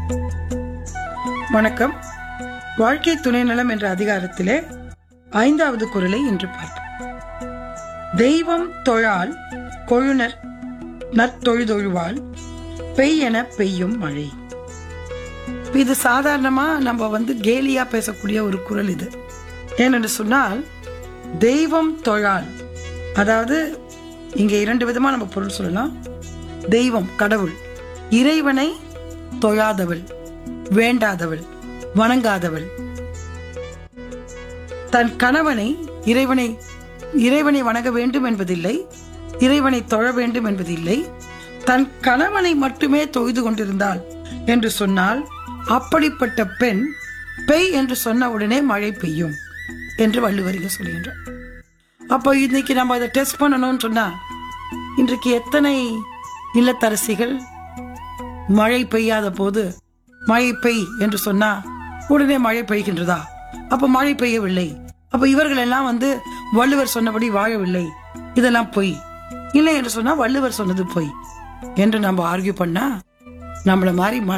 வணக்கம் வாழ்க்கை துணை நலம் என்ற அதிகாரத்திலே ஐந்தாவது குரலை இன்று பார்ப்போம் தெய்வம் தொழால் கொழுனர் நற்தொழுதொழுவால் பெய்யென பெய்யும் மழை இது சாதாரணமா நம்ம வந்து கேலியா பேசக்கூடிய ஒரு குரல் இது ஏனென்று சொன்னால் தெய்வம் தொழால் அதாவது இங்க இரண்டு விதமா நம்ம பொருள் சொல்லலாம் தெய்வம் கடவுள் இறைவனை தொழாதவள் வேண்டாதவள் வணங்காதவள் தன் கணவனை இறைவனை இறைவனை வணங்க வேண்டும் என்பதில்லை இறைவனை தொழ வேண்டும் என்பதில்லை தன் கணவனை மட்டுமே தொழுது கொண்டிருந்தாள் என்று சொன்னால் அப்படிப்பட்ட பெண் பெய் என்று சொன்ன உடனே மழை பெய்யும் என்று வள்ளுவரிக சொல்கின்றார் அப்போ இன்னைக்கு நம்ம அதை டெஸ்ட் பண்ணணும்னு சொன்னா இன்றைக்கு எத்தனை இல்லத்தரசிகள் மழை பெய்யாத போது மழை பெய் என்று சொன்னா உடனே மழை பெய்கின்றதா அப்ப மழை பெய்யவில்லை அப்ப இவர்கள் எல்லாம் வந்து வள்ளுவர் சொன்னபடி வாழவில்லை இதெல்லாம் பொய் இல்லை என்று சொன்னா வள்ளுவர் சொன்னது பொய் என்று நம்ம ஆர்கியூ பண்ணா நம்மள மாதிரி